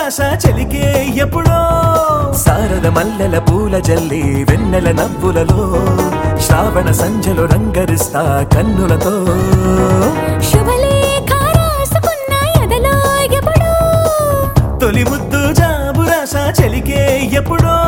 జాబురాస చెలికే ఎప్పుడో సారద మల్లెల పూల జల్లి వెన్నెల నవ్వులలో శ్రావణ సంజలు రంగరిస్తా కన్నులతో శుభలేఖ రాసుకున్న ఎదలో ఎప్పుడో తొలి ముద్దు జాబురాస చెలికే ఎప్పుడో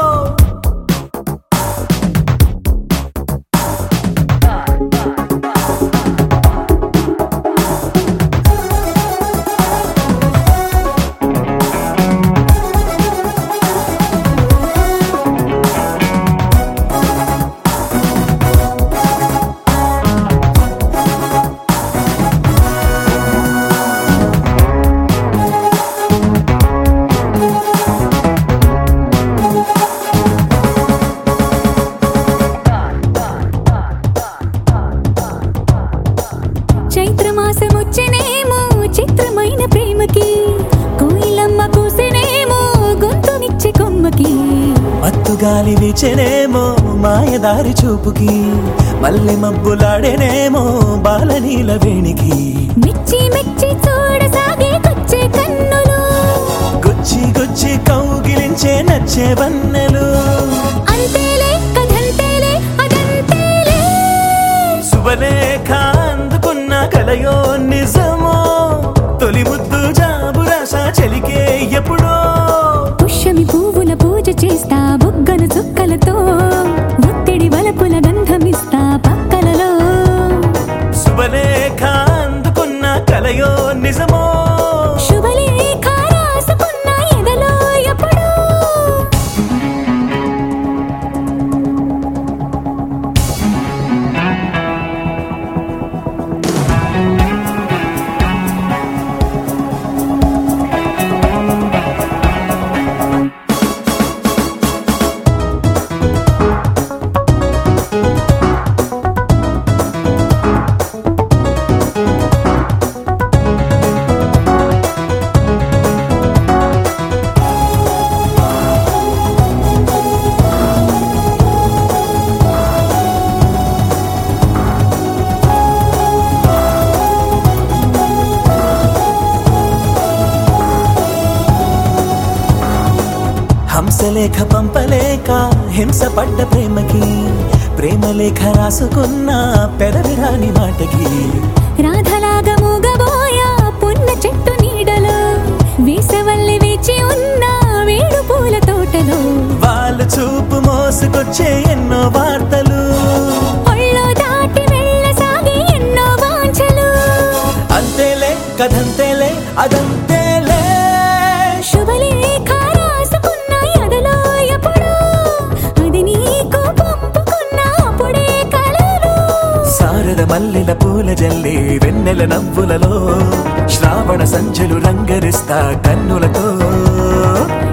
చైత్రమాసమొచ్చెనేమో చిత్రమైన ప్రేమకి కోయిలమ్మ కూసెనేమో గొంతునిచ్చే కొమ్మకి మత్తుగాలి వీచెనేమో మాయదారి చూపుకి మల్లె మబ్బులాడేనేమో బాలనీల వేణికి మెచ్చి మెచ్చి చూడసాగే కొచ్చే కన్నులు గుచ్చి గుచ్చి కౌగిలించే నచ్చే వన్నెలు అంతేలే కథంతేలే అదంతేలే శుభలేఖ అందుకున్న కలయో నిజమో తొలి ముద్దు జాబురాస చెలికే ఎప్పుడో పుష్యమి పువ్వుల పూజ చేస్తా బుగ్గను చుక్కలతో ఒత్తిడి వలపుల గంధమిస్తా పక్కలలో శుభలేఖ అందుకున్న కలయో నిజమో శుభలేఖ రాసుకున్న ఎదలో ఎప్పుడో హంసలేఖ పంపలేక హింస పడ్డ ప్రేమకి ప్రేమలేఖ రాసుకున్న పెదవిరాని మాటకి రాధలాగా మూగబోయా పున్న చెట్టు నీడలో వేసవల్లి వేచి ఉన్న వేడు పూల తోటలో వాళ్ళు చూపు మోసుకొచ్చే ఎన్నో వార్తలు ఒళ్ళో దాటి వెళ్ళసాగి ఎన్నో వాంఛలు అంతేలే కథంతేలే అదంతేలే శుభలేఖ రాసుకున్న ఎదలో ఎప్పుడో అది నీకు పంపుకున్న అప్పుడే కలరు సారద మల్లెల పూల జల్లి వెన్నెల నవ్వులలో శ్రావణ సంచలు రంగరిస్తా కన్నులతో